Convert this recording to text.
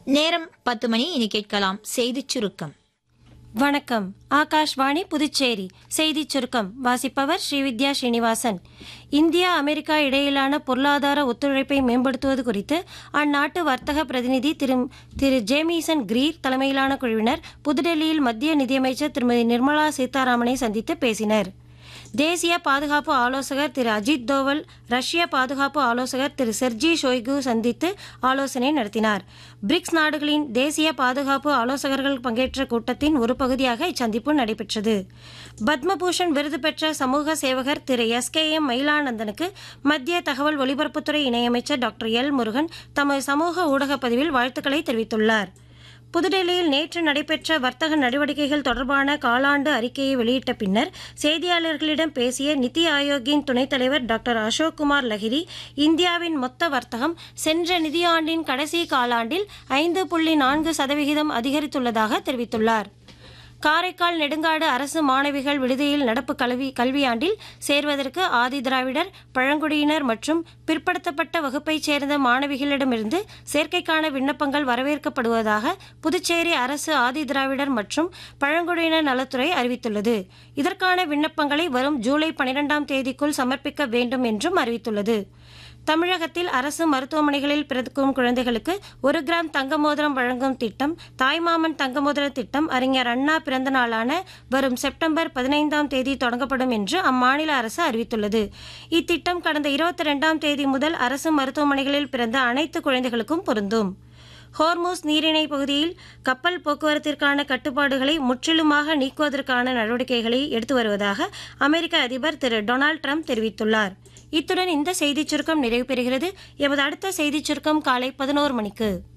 நேரம் பத்து மணி இனி கேட்கலாம் செய்திச் சுருக்கம் வணக்கம் ஆகாஷ்வாணி புதுச்சேரி செய்திச் சுருக்கம் வாசிப்பவர் ஸ்ரீவித்யா ஸ்ரீனிவாசன் இந்தியா அமெரிக்கா இடையிலான பொருளாதார ஒத்துழைப்பை மேம்படுத்துவது குறித்து அந்நாட்டு வர்த்தக பிரதிநிதி திரு திரு ஜேமிசன் கிரீர் தலைமையிலான குழுவினர் புதுடெல்லியில் மத்திய நிதியமைச்சர் திருமதி நிர்மலா சீதாராமனை சந்தித்து பேசினர் தேசிய பாதுகாப்பு ஆலோசகர் திரு அஜித் தோவல் ரஷ்ய பாதுகாப்பு ஆலோசகர் திரு செர்ஜி ஷோய்கு சந்தித்து ஆலோசனை நடத்தினார் பிரிக்ஸ் நாடுகளின் தேசிய பாதுகாப்பு ஆலோசகர்கள் பங்கேற்ற கூட்டத்தின் ஒரு பகுதியாக இச்சந்திப்பு நடைபெற்றது பத்மபூஷன் விருது பெற்ற சமூக சேவகர் திரு எஸ் கே எம் மயிலானந்தனுக்கு மத்திய தகவல் ஒலிபரப்புத்துறை இணையமைச்சர் டாக்டர் எல் முருகன் தமது சமூக ஊடக பதிவில் வாழ்த்துக்களை தெரிவித்துள்ளார் புதுடெல்லியில் நேற்று நடைபெற்ற வர்த்தக நடவடிக்கைகள் தொடர்பான காலாண்டு அறிக்கையை வெளியிட்ட பின்னர் செய்தியாளர்களிடம் பேசிய நித்தி ஆயோக்கின் துணைத் தலைவர் டாக்டர் அசோக் குமார் லஹிரி இந்தியாவின் மொத்த வர்த்தகம் சென்ற நிதியாண்டின் கடைசி காலாண்டில் ஐந்து புள்ளி நான்கு சதவிகிதம் அதிகரித்துள்ளதாக தெரிவித்துள்ளார் காரைக்கால் நெடுங்காடு அரசு மாணவிகள் விடுதியில் நடப்பு கல்வி கல்வியாண்டில் சேர்வதற்கு ஆதி திராவிடர் பழங்குடியினர் மற்றும் பிற்படுத்தப்பட்ட வகுப்பைச் சேர்ந்த மாணவிகளிடமிருந்து சேர்க்கைக்கான விண்ணப்பங்கள் வரவேற்கப்படுவதாக புதுச்சேரி அரசு ஆதி திராவிடர் மற்றும் பழங்குடியினர் நலத்துறை அறிவித்துள்ளது இதற்கான விண்ணப்பங்களை வரும் ஜூலை பனிரெண்டாம் தேதிக்குள் சமர்ப்பிக்க வேண்டும் என்றும் அறிவித்துள்ளது தமிழகத்தில் அரசு மருத்துவமனைகளில் பிறக்கும் குழந்தைகளுக்கு ஒரு கிராம் தங்க மோதிரம் வழங்கும் திட்டம் தாய்மாமன் தங்க மோதிர திட்டம் அறிஞர் அண்ணா பிறந்த நாளான வரும் செப்டம்பர் பதினைந்தாம் தேதி தொடங்கப்படும் என்று அம்மாநில அரசு அறிவித்துள்ளது இத்திட்டம் கடந்த இருபத்தி ரெண்டாம் தேதி முதல் அரசு மருத்துவமனைகளில் பிறந்த அனைத்து குழந்தைகளுக்கும் பொருந்தும் ஹோர்மூஸ் நீரிணை பகுதியில் கப்பல் போக்குவரத்திற்கான கட்டுப்பாடுகளை முற்றிலுமாக நீக்குவதற்கான நடவடிக்கைகளை எடுத்து வருவதாக அமெரிக்க அதிபர் திரு டொனால்டு ட்ரம்ப் தெரிவித்துள்ளார் இத்துடன் இந்த செய்திச் சுருக்கம் நிறைவு பெறுகிறது எமது அடுத்த செய்திச் சுருக்கம் காலை பதினோரு மணிக்கு